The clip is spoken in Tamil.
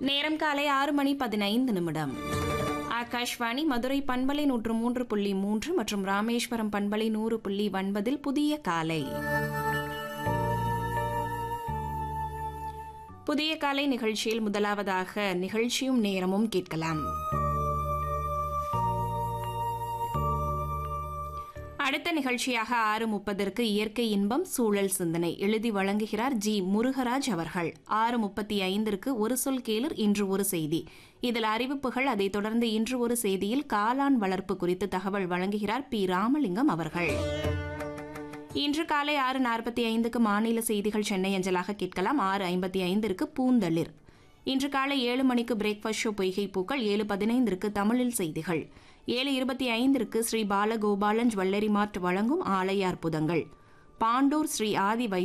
நேரம் காலை ஆறு மணி பதினைந்து நிமிடம் ஆகாஷ்வாணி மதுரை பண்பலை நூற்று மூன்று புள்ளி மூன்று மற்றும் ராமேஸ்வரம் பண்பலை நூறு புள்ளி ஒன்பதில் புதிய காலை புதிய காலை நிகழ்ச்சியில் முதலாவதாக நிகழ்ச்சியும் நேரமும் கேட்கலாம் அடுத்த நிகழ்ச்சியாக ஆறு முப்பதற்கு இயற்கை இன்பம் சூழல் சிந்தனை எழுதி வழங்குகிறார் ஜி முருகராஜ் அவர்கள் ஆறு முப்பத்தி ஐந்திற்கு ஒரு சொல் கேளர் இன்று ஒரு செய்தி இதில் அறிவிப்புகள் அதைத் தொடர்ந்து இன்று ஒரு செய்தியில் காளான் வளர்ப்பு குறித்து தகவல் வழங்குகிறார் பி ராமலிங்கம் அவர்கள் இன்று காலை ஆறு நாற்பத்தி ஐந்துக்கு மாநில செய்திகள் சென்னை அஞ்சலாக கேட்கலாம் ஆறு ஐம்பத்தி ஐந்திற்கு பூந்தளிர் இன்று காலை ஏழு மணிக்கு பிரேக்ஃபாஸ்ட் ஷோ பொய்கை பூக்கள் ஏழு பதினைந்திற்கு தமிழில் செய்திகள் ஏழு இருபத்தி ஐந்திற்கு ஸ்ரீ பாலகோபாலன் ஜுவல்லரி மார்ட் வழங்கும் ஆலய அற்புதங்கள் பாண்டூர் ஸ்ரீ ஆதி வை